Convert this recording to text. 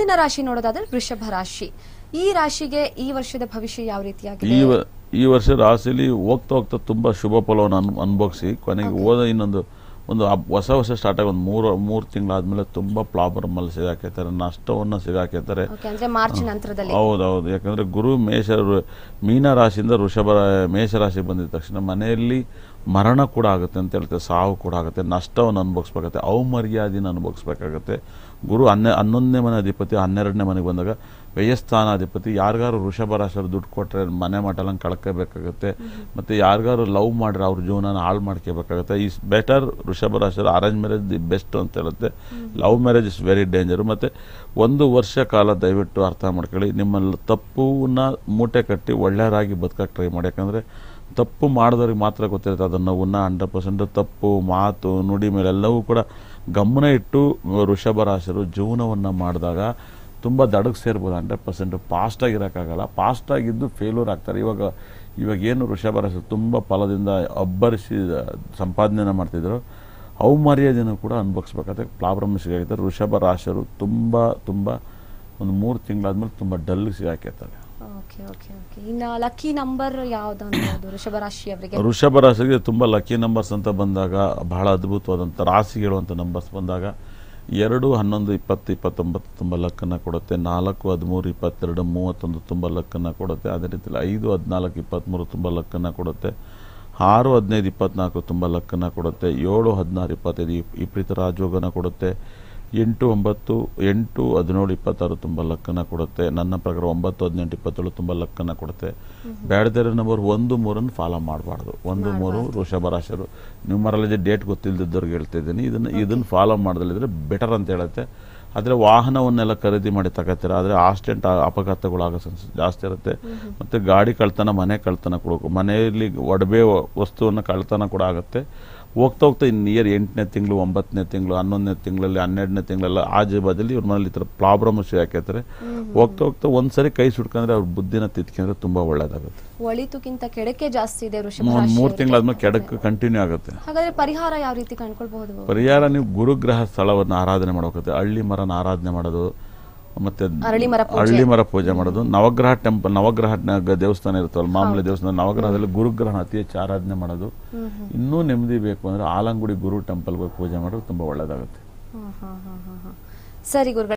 ಮುಂದಿನ ರಾಶಿ ನೋಡೋದಾದ್ರೆ ವೃಷಭ ರಾಶಿ ಈ ರಾಶಿಗೆ ಈ ವರ್ಷದ ಭವಿಷ್ಯ ಯಾವ ಈ ರೀತಿಯಾಗಿದೆ ವ- ಈ ವರ್ಷ ರಾಶಿಲಿ ಹೋಗ್ತಾ ಹೋಗ್ತಾ ತುಂಬಾ ಶುಭ ಫಲವನ್ನು ಅನ್ ಅನುಭವಿಸಿ ಕೊನೆಗೆ ಹೋದ ಇನ್ನೊಂದು ಒಂದು ಹಬ್- ಹೊಸ ವರ್ಷ ಸ್ಟಾರ್ಟ್ ಆಗಿ ಒಂದು ಮೂರು ಮೂರು ತಿಂಗಳಾದ್ಮೇಲೆ ತುಂಬಾ ಪ್ರಾಬ್ಲಮ್ ಅಲ್ಲಿ ಸಿಗಾಕೈತಾರೆ ನಷ್ಟವನ್ನು ಸಿಗಾಕೈತಾರೆ ಓಕೆ ಅಂದ್ರೆ ಮಾರ್ಚ್ ನಂತರದಲ್ಲಿ ಹೌದೌದು ಯಾಕಂದ್ರೆ ಗುರು ಮೇಷ ರು- ಮೀನ ರಾಶಿಯಿಂದ ವೃಷಭ ರಾ- ಮೇಷ ರಾಶಿ ಬಂದಿದ ತಕ್ಷಣ ಮನೆಯಲ್ಲಿ ಮರಣ ಕೂಡ ಆಗುತ್ತೆ ಅಂತ ಹೇಳ್ತಾರೆ ಸಾವು ಕೂಡ ಆಗುತ್ತೆ ನಷ್ಟವನ್ನು ಅನುಭವಿಸ್ಬೇಕಾಗತ್ತೆ ಅವಮರ್ಯಾದೆನ ಅನುಭವಿಸ್ಬೇಕಾಗತ್ತೆ ಗುರು ಹನ್ನೆ ಹನ್ನೊಂದನೇ ಮನೆ ಅಧಿಪತಿ ಹನ್ನೆರಡನೇ ಮನೆಗೆ ಬಂದಾಗ ವ್ಯಯಸ್ಥಾನಾಧಿಪತಿ ಯಾರಿಗಾರು ವೃಷಭ ರಾಶಿಯವ್ರು ದುಡ್ಡು ಕೊಟ್ಟರೆ ಮನೆ ಮಟಲಂಗೆ ಕಳ್ಕೋಬೇಕಾಗತ್ತೆ ಮತ್ತು ಯಾರಿಗಾರು ಲವ್ ಮಾಡ್ರೆ ಅವ್ರ ಜೀವನನ ಹಾಳು ಮಾಡ್ಕೋಬೇಕಾಗತ್ತೆ ಈಸ್ ಬೆಟರ್ ವೃಷಭ ರಾಶಿಯವರು ಅರೇಂಜ್ ಮ್ಯಾರೇಜ್ ದಿ ಬೆಸ್ಟ್ ಅಂತ ಹೇಳುತ್ತೆ love marriage is very danger ಮತ್ತು ಒಂದು ವರ್ಷ ಕಾಲ ದಯವಿಟ್ಟು ಅರ್ಥ ಮಾಡ್ಕೊಳ್ಳಿ ನಿಮ್ಮ ತಪ್ಪನ್ನ ಮೂಟೆ ಕಟ್ಟಿ ಒಳ್ಳೆಯರಾಗಿ ಬದುಕಕ್ಕೆ ಟ್ರೈ ಮಾಡಿ ಯಾಕಂದರೆ ತಪ್ಪು ಮಾಡಿದವ್ರಿಗೆ ಮಾತ್ರ ಗೊತ್ತಿರುತ್ತೆ ಅದನ್ನು ನೋವನ್ನ ಹಂಡ್ರೆಡ್ ಪರ್ಸೆಂಟ್ ತಪ್ಪು ಮಾತು ನುಡಿ ಮೇಲೆ ಎಲ್ಲವೂ ಕೂಡ ಗಮನ ಇಟ್ಟು ವೃಷಭ ರಾಶಿಯರು ಜೀವನವನ್ನು ಮಾಡಿದಾಗ ತುಂಬ ದಡಕ್ಕೆ ಸೇರ್ಬೋದು ಹಂಡ್ರೆಡ್ ಪರ್ಸೆಂಟ್ ಫಾಸ್ಟಾಗಿ ಇರೋಕ್ಕಾಗಲ್ಲ ಫಾಸ್ಟಾಗಿದ್ದು ಫೇಲ್ಯೂರ್ ಆಗ್ತಾರೆ ಇವಾಗ ಇವಾಗ ಏನು ವೃಷಭ ರಾಶಿ ತುಂಬ ಫಲದಿಂದ ಅಬ್ಬರಿಸಿ ಸಂಪಾದನೆನ ಮಾಡ್ತಿದ್ರು ಅವಮರ್ಯಾದೆನೂ ಕೂಡ ಅನುಭವಿಸ್ಬೇಕಾದ್ರೆ ಪ್ರಾಬ್ಲಮ್ ಸಿಗಾಕೈತೆ ವೃಷಭ ರಾಶಿಯರು ತುಂಬ ತುಂಬ ಒಂದು ಮೂರು ತಿಂಗಳಾದ್ಮೇಲೆ ತುಂಬ ಡಲ್ ಸಿಗಾಕೈತಾರೆ ಓಕೆ ಓಕೆ ಓಕೆ ಇನ್ನ ಲಕ್ಕಿ ನಂಬರ್ ಯಾವ್ದು ಅನ್ನೋದು ವೃಷಭ ರಾಶಿಯವರಿಗೆ ವೃಷಭ ರಾಶಿಗೆ ತುಂಬ ಲಕ್ಕಿ ನಂಬರ್ಸ್ ಅಂತ ಬಂದಾಗ ಬಹಳ ಅದ್ಭುತವಾದಂಥ ರಾಶಿ ಹೇಳುವಂಥ ನಂಬರ್ಸ್ ಬಂದಾಗ ಎರಡು ಹನ್ನೊಂದು ಇಪ್ಪತ್ತು ಇಪ್ಪತ್ತೊಂಬತ್ತು ತುಂಬ ಲಕ್ಕನ್ನು ಕೊಡುತ್ತೆ ನಾಲ್ಕು ಹದಿಮೂರು ಇಪ್ಪತ್ತೆರಡು ಮೂವತ್ತೊಂದು ತುಂಬ ಲಕ್ಕನ್ನು ಕೊಡುತ್ತೆ ಅದೇ ರೀತಿಯಲ್ಲಿ ಐದು ಹದಿನಾಲ್ಕು ಇಪ್ಪತ್ತ್ಮೂರು ತುಂಬ ಲಕ್ಕನ್ನು ಕೊಡುತ್ತೆ ಆರು ಹದಿನೈದು ಇಪ್ಪತ್ನಾಲ್ಕು ತುಂಬ ಲಕ್ಕನ್ನು ಕೊಡುತ್ತೆ ಏಳು ಹದಿನಾರು ಇಪ್ಪತ್ತೈದು ಇಪ್- ವಿಪರೀತ ರಾಜಯೋಗನ ಕೊಡುತ್ತೆ ಎಂಟು ಒಂಬತ್ತು ಎಂಟು ಹದಿನೇಳು ಇಪ್ಪತ್ತಾರು ತುಂಬ ಲಕ್ಕನ್ನು ಕೊಡುತ್ತೆ ನನ್ನ ಪ್ರಕಾರ ಒಂಬತ್ತು ಹದಿನೆಂಟು ಇಪ್ಪತ್ತೇಳು ತುಂಬ ಲಕ್ಕನ್ನು ಕೊಡುತ್ತೆ ಬೇಡದಿರೋ ನಂಬರ್ ಒಂದು ಮೂರನ್ನು ಫಾಲೋ ಮಾಡಬಾರ್ದು ಒಂದು ಮೂರು ವೃಷಭ ರಾಶಿಯರು ನ್ಯೂಮರಾಲಜಿ ಡೇಟ್ ಗೊತ್ತಿಲ್ಲದಿದ್ದವ್ರಿಗೆ ಹೇಳ್ತಿದ್ದೀನಿ ಇದನ್ನು ಇದನ್ನು ಫಾಲೋ ಮಾಡ್ದಲ್ಲಿದ್ರೆ ಬೆಟರ್ ಅಂತ ಹೇಳುತ್ತೆ ಆದರೆ ವಾಹನವನ್ನೆಲ್ಲ ಖರೀದಿ ಮಾಡಿ ತಗೋತೀರ ಆದರೆ ಆಕ್ಸಿಡೆಂಟ್ ಅಪಘಾತಗಳು ಆಗೋ ಚಾನ್ಸಸ್ ಜಾಸ್ತಿ ಇರುತ್ತೆ ಮತ್ತು ಗಾಡಿ ಕಳ್ತನ ಮನೆ ಕಳ್ತನ ಕೂಡ ಮನೆಯಲ್ಲಿ ಒಡವೆ ವಸ್ತುವನ್ನು ಕಳ್ತನ ಕೂಡ ಆಗುತ್ತೆ ಹೋಗ್ತಾ ಹೋಗ್ತಾ ಇನ್ನು ನಿಯರ್ ಎಂಟನೇ ತಿಂಗಳು ಒಂಬತ್ತನೇ ತಿಂಗಳು ಹನ್ನೊಂದನೇ ತಿಂಗಳಲ್ಲಿ ಹನ್ನೆರಡನೇ ತಿಂಗಳೆಲ್ಲ ಆಜು ಬಾಜಲ್ಲಿ ಇವ್ರ ಮನೇಲಿ ಈ ಥರ ಪ್ರಾಬ್ಲಮ್ ಹಾಕೈತಾರೆ ಹೋಗ್ತಾ ಹೋಗ್ತಾ ಒಂದ್ಸರಿ ಕೈ ಸುಟ್ಕೊಂಡ್ರೆ ಅವ್ರ ಬುದ್ಧಿನ ತಿತ್ಕೊಂಡ್ರೆ ತುಂಬ ಒಳ್ಳೇದಾಗುತ್ತೆ ಒಳಿತಕ್ಕಿಂತ ಕೆಡಕೆ ಜಾಸ್ತಿ ಇದೆ ವೃಷಭ ಒಂದು ಮೂರು ರಾಶಿಯವರಿಗೆ. ತಿಂಗಳಾದ್ಮೇಲೆ ಕೆಡಕ್ಕೆ ಕಂಟಿನ್ಯೂ ಆಗುತ್ತೆ ಹಾಗಾದ್ರೆ ಪರಿಹಾರ ಯಾವ ರೀತಿ ಕಂಡ್ಕೊಳ್ಬಹುದು ಪರಿಹಾರ ನೀವು ಗುರುಗ್ರಹ ಸ್ಥಳವನ್ನು ಆರಾಧನೆ ಮಾಡಬೇಕಾಗುತ್ತೆ ಹಳ್ಳಿ ಮರನ ಆರಾಧನೆ ಮಾಡೋದು ಮತ್ತೆ ಅರಳಿ ಮರ ಪೂಜೆ. ಹಳ್ಳಿ ಮರ ಪೂಜೆ ಮಾಡೋದು ನವಗ್ರಹ ಟೆಂಪಲ್ ನವಗ್ರಹ ನ- ದೇವಸ್ಥಾನ ಇರುತ್ತಲ್ಲ ಮಾಮೂಲಿ ದೇವಸ್ಥಾನ ನವಗ್ರಹದಲ್ಲಿ ಗುರುಗ್ರಹ ಅತಿ ಹೆಚ್ಚು ಆರಾಧನೆ ಮಾಡೋದು ಇನ್ನೂ ನೆಮ್ಮದಿ ಬೇಕು ಅಂದ್ರೆ ಆಲಂಗುಡಿ ಗುರು ಟೆಂಪಲ್ಗೆ ಹೋಗಿ ಪೂಜೆ ಮಾಡೋದು ತುಂಬ ಒಳ್ಳೆಯದಾಗುತ್ತೆ ಹಾ ಹಾ ಹಾ ಹಾ ಹಾ ಸರಿ ಗುರುಗಳೇ